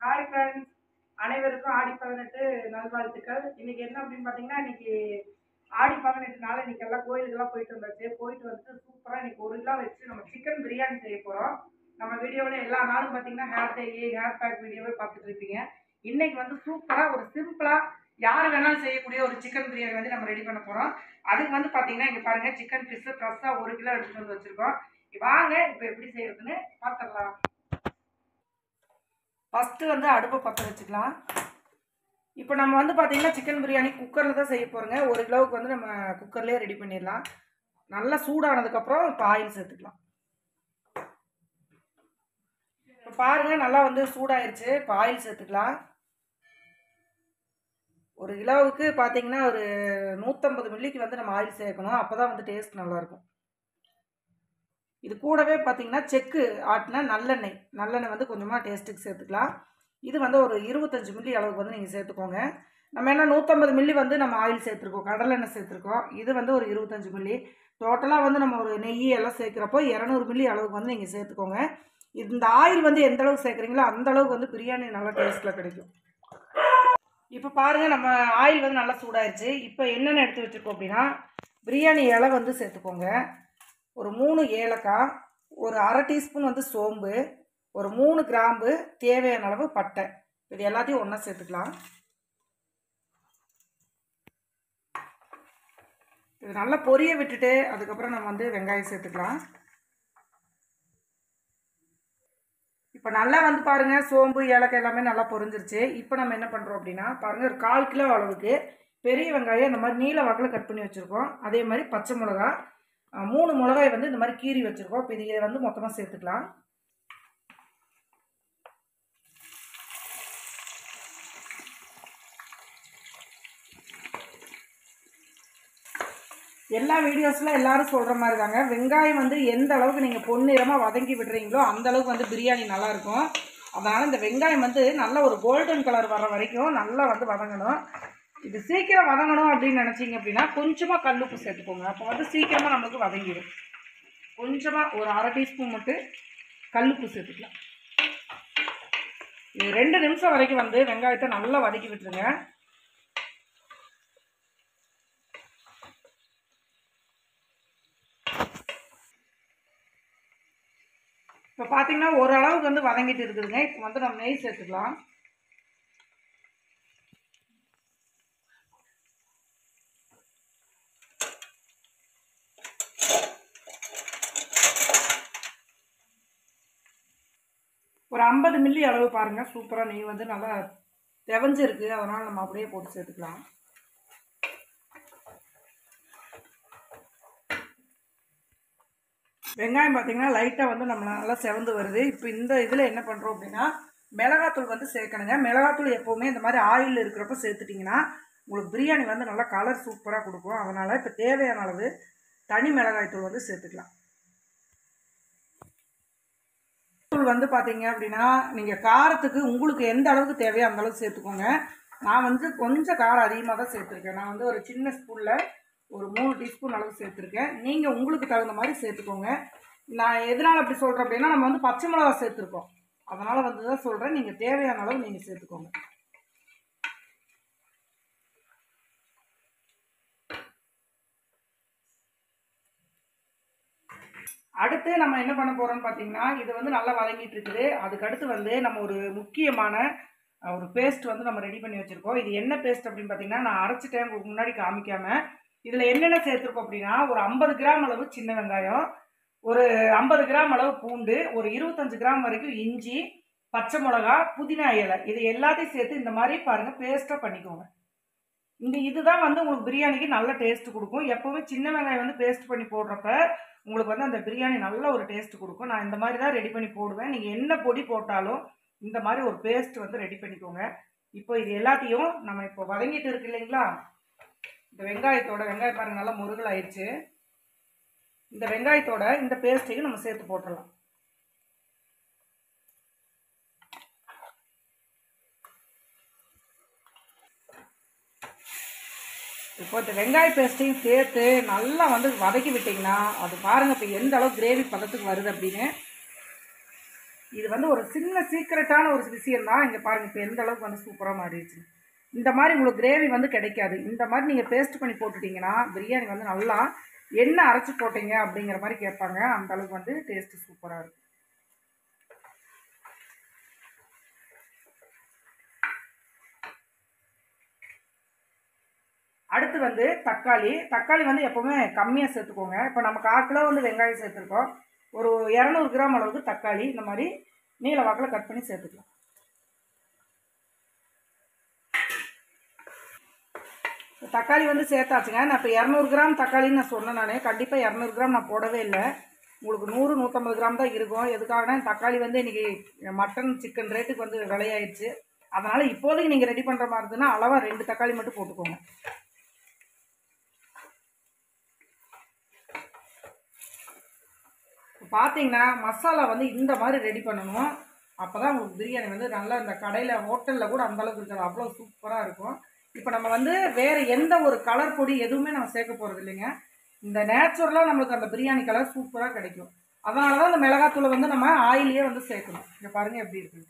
hi friends அனைவருக்கும் ஆடி பதினெட்டு நல்வாழ்த்துக்கள் இன்னைக்கு என்ன அப்படின்னு பார்த்தீங்கன்னா இன்னைக்கு ஆடி பதினெட்டு நாள் இன்னைக்கு எல்லாம் கோயிலுக்கெல்லாம் போயிட்டு வந்தாச்சு போயிட்டு வந்து சூப்பராக இன்னைக்கு ஒரு கிலோ வச்சு நம்ம சிக்கன் பிரியாணி செய்ய போகிறோம் நம்ம வீடியோவில் எல்லா நாளும் பார்த்தீங்கன்னா ஹேர் டை ஹேர் பேக் வீடியோவே பார்த்துட்டு இருப்பீங்க இன்னைக்கு வந்து சூப்பராக ஒரு சிம்பிளாக யார் வேணாலும் செய்யக்கூடிய ஒரு சிக்கன் பிரியாணி வந்து நம்ம ரெடி பண்ண போகிறோம் அதுக்கு வந்து பார்த்தீங்கன்னா இங்கே பாருங்கள் சிக்கன் பீஸு ஃப்ரெஷ்ஷாக ஒரு கிலோ எடுத்துகிட்டு வந்து வச்சுருக்கோம் வாங்க இப்போ எப்படி செய்யறதுன்னு பார்த்துடலாம் ஃபஸ்ட்டு வந்து அடுப்பை பற்ற வச்சுக்கலாம் இப்போ நம்ம வந்து பார்த்தீங்கன்னா சிக்கன் பிரியாணி குக்கரில் தான் செய்ய போகிறோங்க ஒரு கிலோவுக்கு வந்து நம்ம குக்கர்லேயே ரெடி பண்ணிடலாம் நல்லா சூடானதுக்கப்புறம் இப்போ ஆயில் சேர்த்துக்கலாம் இப்போ பாருங்கள் நல்லா வந்து சூடாயிருச்சு இப்போ ஆயில் சேர்த்துக்கலாம் ஒரு கிலோவுக்கு பார்த்தீங்கன்னா ஒரு நூற்றம்பது மில்லிக்கு வந்து நம்ம ஆயில் சேர்க்கணும் அப்போ தான் வந்து டேஸ்ட் நல்லாயிருக்கும் இது கூடவே பார்த்தீங்கன்னா செக்கு ஆட்டின நல்லெண்ணெய் நல்லெண்ணெய் வந்து கொஞ்சமாக டேஸ்ட்டுக்கு சேர்த்துக்கலாம் இது வந்து ஒரு இருபத்தஞ்சி மில்லி அளவுக்கு வந்து நீங்கள் சேர்த்துக்கோங்க நம்ம என்ன நூற்றம்பது மில்லி வந்து நம்ம ஆயில் சேர்த்துருக்கோம் கடலெண்ணெய் சேர்த்துருக்கோம் இது வந்து ஒரு இருபத்தஞ்சி மில்லி டோட்டலாக வந்து நம்ம ஒரு நெய் எல்லாம் சேர்க்குறப்போ இரநூறு மில்லி அளவுக்கு வந்து நீங்கள் சேர்த்துக்கோங்க இந்த ஆயில் வந்து எந்த அளவுக்கு சேர்க்குறீங்களோ அந்த அளவுக்கு வந்து பிரியாணி நல்லா டேஸ்ட்டில் கிடைக்கும் இப்போ பாருங்கள் நம்ம ஆயில் வந்து நல்லா சூடாயிருச்சு இப்போ என்னென்ன எடுத்து வச்சுருக்கோம் அப்படின்னா பிரியாணி இலை வந்து சேர்த்துக்கோங்க ஒரு மூணு ஏலக்காய் ஒரு அரை டீஸ்பூன் வந்து சோம்பு ஒரு மூணு கிராம்பு தேவையான அளவு பட்டை இது எல்லாத்தையும் ஒன்றா சேர்த்துக்கலாம் இது நல்லா பொரிய விட்டுட்டு அதுக்கப்புறம் நம்ம வந்து வெங்காயம் சேர்த்துக்கலாம் இப்போ நல்லா வந்து பாருங்கள் சோம்பு ஏலக்காய் எல்லாமே நல்லா பொரிஞ்சிருச்சு இப்போ நம்ம என்ன பண்ணுறோம் அப்படின்னா பாருங்கள் ஒரு கால் கிலோ அளவுக்கு பெரிய வெங்காயம் இந்த மாதிரி நீல வாக்கில் கட் பண்ணி வச்சுருக்கோம் அதே மாதிரி பச்சை மிளகா மூணு மிளகாய் வந்து இந்த மாதிரி கீறி வச்சுருக்கோம் இப்போ இதை வந்து மொத்தமாக சேர்த்துக்கலாம் எல்லா வீடியோஸில் எல்லாரும் சொல்கிற மாதிரி தாங்க வெங்காயம் வந்து எந்த அளவுக்கு நீங்கள் பொன்னிறமாக வதங்கி விடுறீங்களோ அந்த அளவுக்கு வந்து பிரியாணி நல்லாயிருக்கும் அதனால் இந்த வெங்காயம் வந்து நல்ல ஒரு கோல்டன் கலர் வர வரைக்கும் நல்லா வந்து வதங்கணும் இது சீக்கிரம் வதங்கணும் அப்படின்னு நினச்சிங்க அப்படின்னா கொஞ்சமாக கல்லுப்பு சேர்த்துக்கோங்க அப்போ வந்து சீக்கிரமாக நம்மளுக்கு வதங்கிடும் கொஞ்சமாக ஒரு அரை டீஸ்பூன் மட்டும் கல்லுப்பு சேர்த்துக்கலாம் இது ரெண்டு நிமிஷம் வரைக்கும் வந்து வெங்காயத்தை நல்லா வதக்கி விட்டுருங்க இப்போ பார்த்தீங்கன்னா ஓரளவுக்கு வந்து வதங்கிட்டு இருக்குதுங்க இப்போ வந்து நம்ம நெய் சேர்த்துக்கலாம் ஒரு ஐம்பது மில்லி அளவு பாருங்கள் சூப்பராக நெய் வந்து நல்லா தெவஞ்சிருக்கு அதனால் நம்ம அப்படியே போட்டு சேர்த்துக்கலாம் வெங்காயம் பார்த்திங்கன்னா லைட்டாக வந்து நம்ம நல்லா செவந்து வருது இப்போ இந்த இதில் என்ன பண்ணுறோம் அப்படின்னா மிளகாத்தூள் வந்து சேர்க்கணுங்க மிளகாத்தூள் எப்போவுமே இந்த மாதிரி ஆயில் இருக்கிறப்ப சேர்த்துட்டிங்கன்னா உங்களுக்கு பிரியாணி வந்து நல்லா கலர் சூப்பராக கொடுக்கும் அதனால் இப்போ தேவையான அளவு தனி மிளகாய் தூள் வந்து சேர்த்துக்கலாம் தூள் வந்து பார்த்தீங்க அப்படின்னா நீங்கள் காரத்துக்கு உங்களுக்கு எந்த அளவுக்கு தேவையோ அந்த அளவுக்கு சேர்த்துக்கோங்க நான் வந்து கொஞ்சம் காரம் அதிகமாக தான் சேர்த்துருக்கேன் நான் வந்து ஒரு சின்ன ஸ்பூனில் ஒரு மூணு டீஸ்பூன் அளவு சேர்த்துருக்கேன் நீங்கள் உங்களுக்கு தகுந்த மாதிரி சேர்த்துக்கோங்க நான் எதனால் அப்படி சொல்கிறேன் அப்படின்னா நம்ம வந்து பச்சை மிளகா சேர்த்துருக்கோம் அதனால் வந்து தான் சொல்கிறேன் நீங்கள் தேவையான அளவு நீங்கள் சேர்த்துக்கோங்க அடுத்து நம்ம என்ன பண்ண போகிறோம்னு பார்த்தீங்கன்னா இது வந்து நல்லா வதங்கிட்டு இருக்குது அதுக்கடுத்து வந்து நம்ம ஒரு முக்கியமான ஒரு பேஸ்ட் வந்து நம்ம ரெடி பண்ணி வச்சுருக்கோம் இது என்ன பேஸ்ட் அப்படின்னு பார்த்தீங்கன்னா நான் அரைச்சிட்டேன் உங்களுக்கு முன்னாடி காமிக்காமல் இதில் என்னென்ன சேர்த்துருக்கோம் அப்படின்னா ஒரு ஐம்பது கிராம் அளவு சின்ன வெங்காயம் ஒரு ஐம்பது கிராம் அளவு பூண்டு ஒரு இருபத்தஞ்சு கிராம் வரைக்கும் இஞ்சி பச்சை மிளகா புதினா இலை இது எல்லாத்தையும் சேர்த்து இந்த மாதிரி பாருங்கள் பேஸ்ட்டாக பண்ணிக்கோங்க இந்த இதுதான் வந்து உங்களுக்கு பிரியாணிக்கு நல்ல டேஸ்ட் கொடுக்கும் எப்போவுமே சின்ன வெங்காயம் வந்து பேஸ்ட் பண்ணி போடுறப்ப உங்களுக்கு வந்து அந்த பிரியாணி நல்ல ஒரு டேஸ்ட் கொடுக்கும் நான் இந்த மாதிரி தான் ரெடி பண்ணி போடுவேன் நீங்கள் என்ன பொடி போட்டாலும் இந்த மாதிரி ஒரு பேஸ்ட் வந்து ரெடி பண்ணிக்கோங்க இப்போ இது எல்லாத்தையும் நம்ம இப்போ வதங்கிட்டு இருக்கு இல்லைங்களா இந்த வெங்காயத்தோட வெங்காயம் பாருங்க நல்லா முருகல் ஆயிடுச்சு இந்த வெங்காயத்தோட இந்த பேஸ்ட்டையும் நம்ம சேர்த்து போட்டுடலாம் இப்போ இந்த வெங்காய பேஸ்ட்டையும் சேர்த்து நல்லா வந்து வதக்கி விட்டிங்கன்னா அது பாருங்கள் இப்போ எந்த அளவுக்கு கிரேவி பதத்துக்கு வருது அப்படின்னு இது இது வந்து ஒரு சின்ன சீக்ரெட்டான ஒரு விஷயம் தான் இங்கே பாருங்கள் இப்போ எந்த அளவுக்கு வந்து சூப்பராக மாறிடுச்சு இந்த மாதிரி உங்களுக்கு கிரேவி வந்து கிடைக்காது இந்த மாதிரி நீங்கள் பேஸ்ட் பண்ணி போட்டுட்டிங்கன்னா பிரியாணி வந்து நல்லா என்ன அரைச்சி போட்டீங்க அப்படிங்கிற மாதிரி கேட்பாங்க அந்த அளவுக்கு வந்து டேஸ்ட்டு சூப்பராக இருக்கும் அடுத்து வந்து தக்காளி தக்காளி வந்து எப்போவுமே கம்மியாக சேர்த்துக்கோங்க இப்போ நம்ம கால் கிலோ வந்து வெங்காயம் சேர்த்துருக்கோம் ஒரு இரநூறு கிராம் அளவுக்கு தக்காளி இந்த மாதிரி நீல வாக்கில் கட் பண்ணி சேர்த்துக்கலாம் தக்காளி வந்து சேர்த்தாச்சுங்க நான் இப்போ இரநூறு கிராம் தக்காளின்னு நான் சொன்னேன் நான் கண்டிப்பாக இரநூறு கிராம் நான் போடவே இல்லை உங்களுக்கு நூறு நூற்றம்பது கிராம் தான் இருக்கும் எதுக்காகனா தக்காளி வந்து இன்றைக்கி மட்டன் சிக்கன் ரேட்டுக்கு வந்து விலையாயிடுச்சு அதனால் இப்போதைக்கு நீங்கள் ரெடி பண்ணுற மாதிரி இருந்ததுன்னா அளவாக ரெண்டு தக்காளி மட்டும் போட்டுக்கோங்க பார்த்தீங்கன்னா மசாலா வந்து இந்த மாதிரி ரெடி பண்ணணும் அப்போ தான் உங்களுக்கு பிரியாணி வந்து நல்லா இந்த கடையில் ஹோட்டலில் கூட அந்த அளவுக்கு இருக்காது அவ்வளோ சூப்பராக இருக்கும் இப்போ நம்ம வந்து வேறு எந்த ஒரு கலர் பொடி எதுவுமே நம்ம சேர்க்க போகிறது இல்லைங்க இந்த நேச்சுரலாக நம்மளுக்கு அந்த பிரியாணி கலர் சூப்பராக கிடைக்கும் அதனால தான் இந்த மிளகாத்தூளை வந்து நம்ம ஆயிலே வந்து சேர்க்கணும் இங்கே பாருங்கள் எப்படி இருக்குது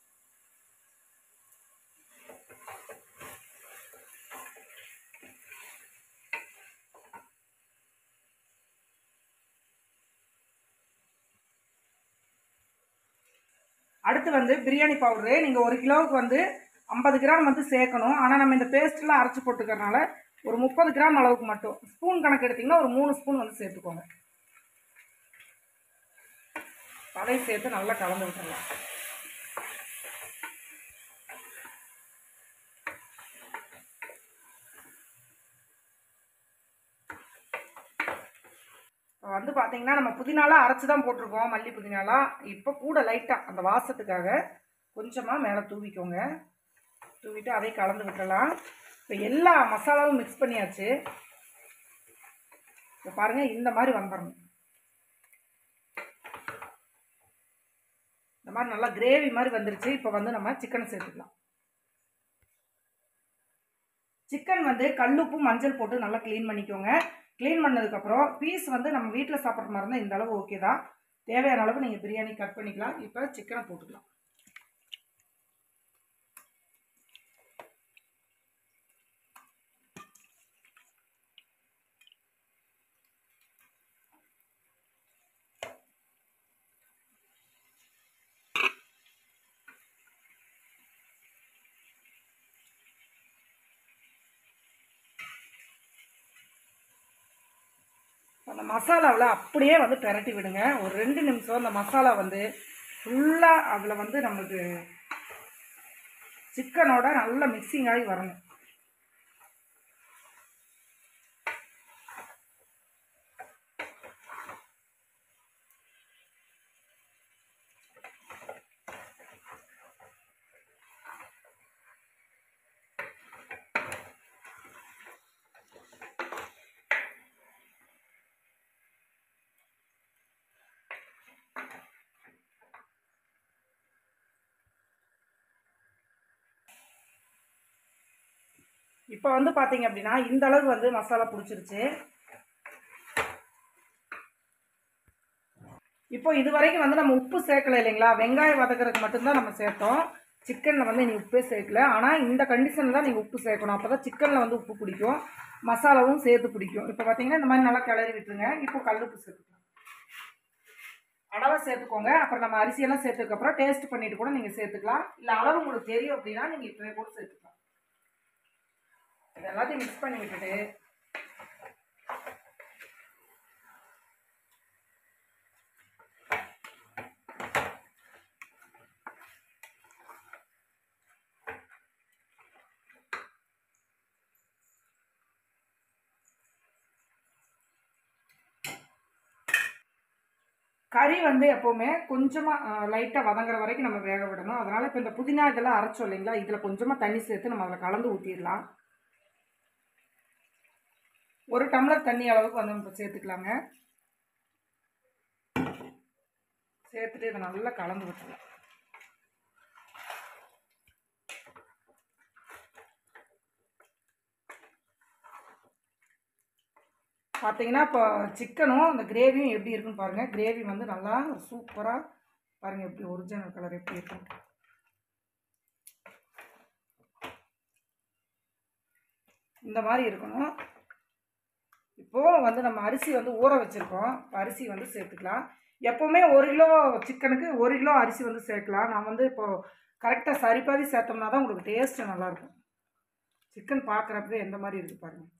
அடுத்து வந்து பிரியாணி பவுடரு நீங்கள் ஒரு கிலோவுக்கு வந்து ஐம்பது கிராம் வந்து சேர்க்கணும் ஆனால் நம்ம இந்த பேஸ்ட்லாம் அரைச்சி போட்டுக்கறனால ஒரு முப்பது கிராம் அளவுக்கு மட்டும் ஸ்பூன் கணக்கு எடுத்திங்கன்னா ஒரு மூணு ஸ்பூன் வந்து சேர்த்துக்கோங்க அதையும் சேர்த்து நல்லா கலந்து விட்டுறலாம் இப்போ வந்து பார்த்தீங்கன்னா நம்ம புதினாலாம் அரைச்சி தான் போட்டிருக்கோம் மல்லி புதினாலாம் இப்போ கூட லைட்டாக அந்த வாசத்துக்காக கொஞ்சமாக மேலே தூவிக்கோங்க தூவிட்டு அதை கலந்து விட்டுறலாம் இப்போ எல்லா மசாலாவும் மிக்ஸ் பண்ணியாச்சு இப்போ பாருங்கள் இந்த மாதிரி வந்துடணும் இந்த மாதிரி நல்லா கிரேவி மாதிரி வந்துருச்சு இப்போ வந்து நம்ம சிக்கனை சேர்த்துக்கலாம் சிக்கன் வந்து கல்லுப்பு மஞ்சள் போட்டு நல்லா க்ளீன் பண்ணிக்கோங்க க்ளீன் பண்ணதுக்கப்புறம் பீஸ் வந்து நம்ம வீட்டில் சாப்பிட்ற மாதிரி இருந்தால் இந்த அளவு ஓகே தான் தேவையான அளவு நீங்கள் பிரியாணி கட் பண்ணிக்கலாம் இப்போ சிக்கனை போட்டுக்கலாம் அந்த மசாலாவில் அப்படியே வந்து பிரட்டி விடுங்க ஒரு ரெண்டு நிமிஷம் அந்த மசாலா வந்து ஃபுல்லாக அதில் வந்து நம்மளுக்கு சிக்கனோட நல்லா மிக்சிங் ஆகி வரணும் இப்போ வந்து பார்த்தீங்க அப்படின்னா இந்த அளவுக்கு வந்து மசாலா பிடிச்சிருச்சு இப்போ இது வரைக்கும் வந்து நம்ம உப்பு சேர்க்கல இல்லைங்களா வெங்காயம் வதக்குறதுக்கு மட்டும்தான் நம்ம சேர்த்தோம் சிக்கனில் வந்து நீ உப்பே சேர்க்கல ஆனால் இந்த கண்டிஷனில் தான் நீங்கள் உப்பு சேர்க்கணும் அப்போ தான் சிக்கனில் வந்து உப்பு பிடிக்கும் மசாலாவும் சேர்த்து பிடிக்கும் இப்போ பார்த்தீங்கன்னா இந்த மாதிரி நல்லா கிளறி விட்டுருங்க இப்போ கல்லுப்பு சேர்த்துக்கலாம் அளவை சேர்த்துக்கோங்க அப்புறம் நம்ம அரிசியெல்லாம் சேர்த்ததுக்கப்புறம் டேஸ்ட் பண்ணிட்டு கூட நீங்கள் சேர்த்துக்கலாம் இல்லை அளவு உங்களுக்கு தெரியும் அப்படின்னா நீங்கள் இப்போவே கூட சேர்த்துக்கலாம் இது எல்லாத்தையும் மிக்ஸ் பண்ணி விட்டுட்டு கறி வந்து எப்போவுமே கொஞ்சமாக லைட்டாக வதங்குற வரைக்கும் நம்ம வேக விடணும் அதனால் இப்போ இந்த புதினா இதெல்லாம் அரைச்சோம் இல்லைங்களா இதில் கொஞ்சமாக தண்ணி சேர்த்து நம்ம அதில் கலந்து ஊற்றிடலாம் ஒரு டம்ளர் தண்ணி அளவுக்கு வந்து நம்ம சேர்த்துக்கலாங்க சேர்த்துட்டு இதை நல்லா கலந்து விட்டுறலாம் பார்த்தீங்கன்னா இப்போ சிக்கனும் அந்த கிரேவியும் எப்படி இருக்குன்னு பாருங்கள் கிரேவி வந்து நல்லா சூப்பராக பாருங்கள் எப்படி ஒரிஜினல் கலர் எப்படி இருக்கும் இந்த மாதிரி இருக்கணும் இப்போது வந்து நம்ம அரிசி வந்து ஊற வச்சுருக்கோம் அரிசி வந்து சேர்த்துக்கலாம் எப்போவுமே ஒரு கிலோ சிக்கனுக்கு ஒரு கிலோ அரிசி வந்து சேர்க்கலாம் நான் வந்து இப்போது கரெக்டாக சரிபாதி சேர்த்தோம்னா தான் உங்களுக்கு டேஸ்ட்டு நல்லாயிருக்கும் சிக்கன் பார்க்குறப்ப எந்த மாதிரி இருக்குது பாருங்கள்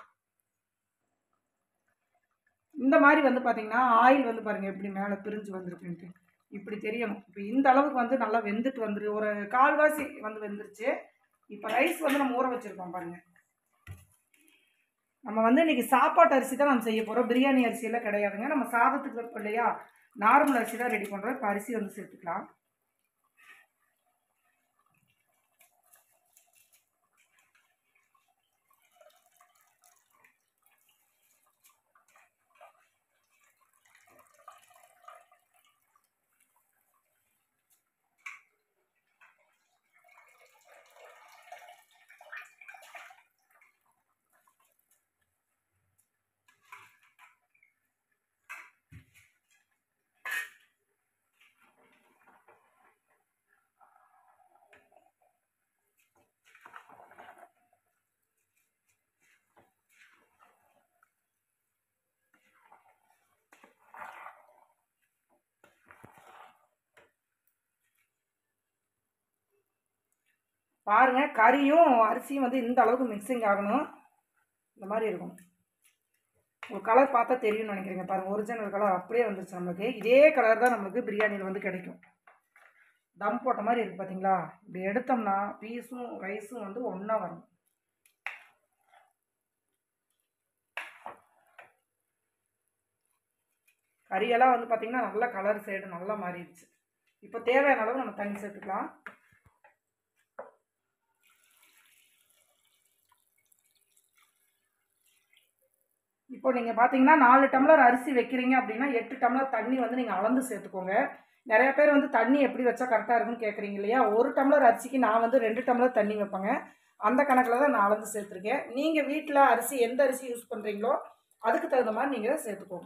இந்த மாதிரி வந்து பார்த்தீங்கன்னா ஆயில் வந்து பாருங்கள் எப்படி மேலே பிரிஞ்சு வந்திருக்குன்ட்டு இப்படி தெரியணும் இப்போ இந்த அளவுக்கு வந்து நல்லா வெந்துட்டு வந்துரு ஒரு கால்வாசி வந்து வெந்துருச்சு இப்போ ரைஸ் வந்து நம்ம ஊற வச்சுருக்கோம் பாருங்கள் நம்ம வந்து இன்றைக்கி சாப்பாட்டு அரிசி தான் நம்ம செய்ய போகிறோம் பிரியாணி அரிசியெல்லாம் கிடையாதுங்க நம்ம சாதத்துக்கு வைப்போம் இல்லையா நார்மல் அரிசி தான் ரெடி பண்ணுறோம் இப்போ அரிசி வந்து சேர்த்துக்கலாம் பாருங்க கறியும் அரிசியும் வந்து இந்த அளவுக்கு மிக்சிங் ஆகணும் இந்த மாதிரி இருக்கும் ஒரு கலர் பார்த்தா தெரியும்னு நினைக்கிறீங்க பாருங்கள் ஒரிஜினல் கலர் அப்படியே வந்துருச்சு நம்மளுக்கு இதே கலர் தான் நம்மளுக்கு பிரியாணியில் வந்து கிடைக்கும் தம் போட்ட மாதிரி இருக்குது பார்த்தீங்களா இப்படி எடுத்தோம்னா பீஸும் ரைஸும் வந்து ஒன்றா வரும் கறியெல்லாம் வந்து பார்த்திங்கன்னா நல்ல கலர் சைடு நல்லா மாறிடுச்சு இப்போ தேவையான அளவு நம்ம தண்ணி சேர்த்துக்கலாம் இப்போ நீங்கள் பார்த்தீங்கன்னா நாலு டம்ளர் அரிசி வைக்கிறீங்க அப்படின்னா எட்டு டம்ளர் தண்ணி வந்து நீங்கள் அளந்து சேர்த்துக்கோங்க நிறைய பேர் வந்து தண்ணி எப்படி வச்சா கரெக்டாக இருக்குன்னு கேட்குறீங்க இல்லையா ஒரு டம்ளர் அரிசிக்கு நான் வந்து ரெண்டு டம்ளர் தண்ணி வைப்பேங்க அந்த கணக்கில் தான் நான் அளந்து சேர்த்துருக்கேன் நீங்கள் வீட்டில் அரிசி எந்த அரிசி யூஸ் பண்ணுறீங்களோ அதுக்கு தகுந்த மாதிரி நீங்கள் சேர்த்துக்கோங்க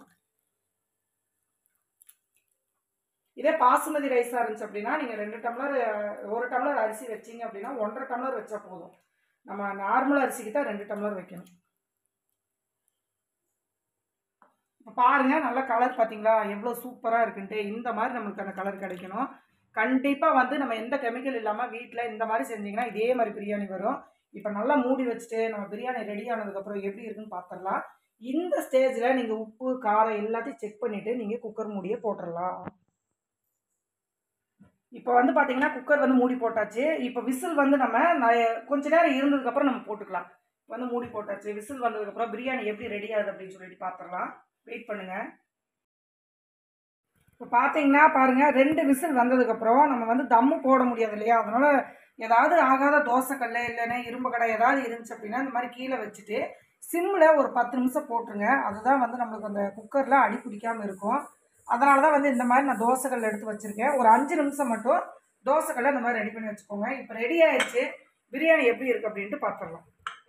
இதே பாசுமதி ரைஸாக இருந்துச்சு அப்படின்னா நீங்கள் ரெண்டு டம்ளர் ஒரு டம்ளர் அரிசி வச்சீங்க அப்படின்னா ஒன்றரை டம்ளர் வச்சா போதும் நம்ம நார்மல் அரிசிக்கு தான் ரெண்டு டம்ளர் வைக்கணும் இப்போ பாருங்கள் நல்ல கலர் பார்த்தீங்களா எவ்வளோ சூப்பராக இருக்குன்ட்டு இந்த மாதிரி நம்மளுக்கு அந்த கலர் கிடைக்கணும் கண்டிப்பாக வந்து நம்ம எந்த கெமிக்கல் இல்லாமல் வீட்டில் இந்த மாதிரி செஞ்சிங்கன்னா இதே மாதிரி பிரியாணி வரும் இப்போ நல்லா மூடி வச்சுட்டு நம்ம பிரியாணி ரெடி ஆனதுக்கப்புறம் எப்படி இருக்குன்னு பார்த்துடலாம் இந்த ஸ்டேஜில் நீங்கள் உப்பு காரம் எல்லாத்தையும் செக் பண்ணிவிட்டு நீங்கள் குக்கர் மூடியை போட்டுடலாம் இப்போ வந்து பார்த்தீங்கன்னா குக்கர் வந்து மூடி போட்டாச்சு இப்போ விசில் வந்து நம்ம ந- கொஞ்ச நேரம் இருந்ததுக்கப்புறம் நம்ம போட்டுக்கலாம் வந்து மூடி போட்டாச்சு விசில் வந்ததுக்கப்புறம் பிரியாணி எப்படி ரெடி ஆகுது அப்படின்னு சொல்லிட்டு பார்த்துடலாம் வெயிட் பண்ணுங்க இப்போ பார்த்தீங்கன்னா பாருங்க ரெண்டு விசில் வந்ததுக்கப்புறம் நம்ம வந்து தம்மு போட முடியாது இல்லையா அதனால ஏதாவது ஆகாத தோசைக்கல்ல இல்லைன்னா இரும்பு கடை ஏதாவது இருந்துச்சு அப்படின்னா இந்த மாதிரி கீழே வச்சுட்டு சிம்மில் ஒரு பத்து நிமிஷம் போட்டுருங்க அதுதான் வந்து நம்மளுக்கு அந்த குக்கரில் அடி பிடிக்காமல் இருக்கும் அதனால தான் வந்து இந்த மாதிரி நான் தோசைக்கல் எடுத்து வச்சுருக்கேன் ஒரு அஞ்சு நிமிஷம் மட்டும் தோசைக்கல்ல இந்த மாதிரி ரெடி பண்ணி வச்சுக்கோங்க இப்போ ரெடி ஆயிடுச்சு பிரியாணி எப்படி இருக்குது அப்படின்ட்டு பார்த்துடலாம்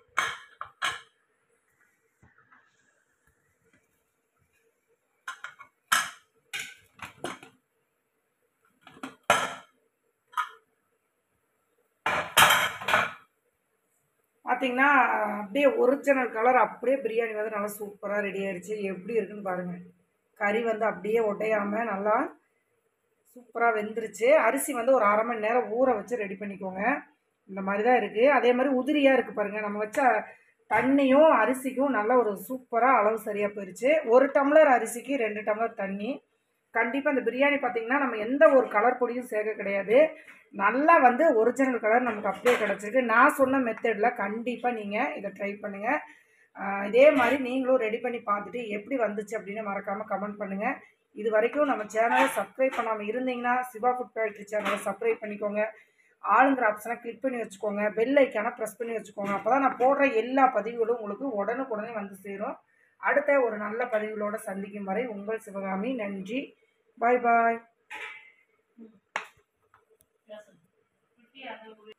பார்த்தீங்கன்னா அப்படியே ஒரிஜினல் கலர் அப்படியே பிரியாணி வந்து நல்லா சூப்பராக ரெடி ஆயிடுச்சு எப்படி இருக்குன்னு பாருங்கள் கறி வந்து அப்படியே உடையாமல் நல்லா சூப்பராக வெந்துருச்சு அரிசி வந்து ஒரு அரை மணி நேரம் ஊற வச்சு ரெடி பண்ணிக்கோங்க இந்த மாதிரி தான் இருக்குது அதே மாதிரி உதிரியாக இருக்குது பாருங்கள் நம்ம வச்ச தண்ணியும் அரிசிக்கும் நல்ல ஒரு சூப்பராக அளவு சரியாக போயிடுச்சு ஒரு டம்ளர் அரிசிக்கு ரெண்டு டம்ளர் தண்ணி கண்டிப்பாக இந்த பிரியாணி பார்த்தீங்கன்னா நம்ம எந்த ஒரு கலர் பொடியும் சேர்க்க கிடையாது நல்லா வந்து ஒரிஜினல் கலர் நமக்கு அப்படியே கிடச்சிருக்கு நான் சொன்ன மெத்தடில் கண்டிப்பாக நீங்கள் இதை ட்ரை பண்ணுங்கள் ஆஹ் இதே மாதிரி நீங்களும் ரெடி பண்ணி பார்த்துட்டு எப்படி வந்துச்சு அப்படின்னு மறக்காமல் கமெண்ட் பண்ணுங்கள் இது வரைக்கும் நம்ம சேனலை சப்ஸ்கிரைப் பண்ணாமல் இருந்தீங்கன்னா சிவா ஃபுட் ஃபேக்ட்ரி சேனலை சப்ஸ்கிரைப் பண்ணிக்கோங்க ஆளுங்கிற ஆப்ஷனை கிளிக் பண்ணி வச்சுக்கோங்க பெல் ஐக்கானை ப்ரெஸ் பண்ணி வச்சுக்கோங்க அப்போ தான் நான் போடுற எல்லா பதிவுகளும் உங்களுக்கு உடனுக்குடனே வந்து சேரும் அடுத்த ஒரு நல்ல பதிவுகளோட சந்திக்கும் வரை உங்கள் சிவகாமி நன்றி பாய் பாய்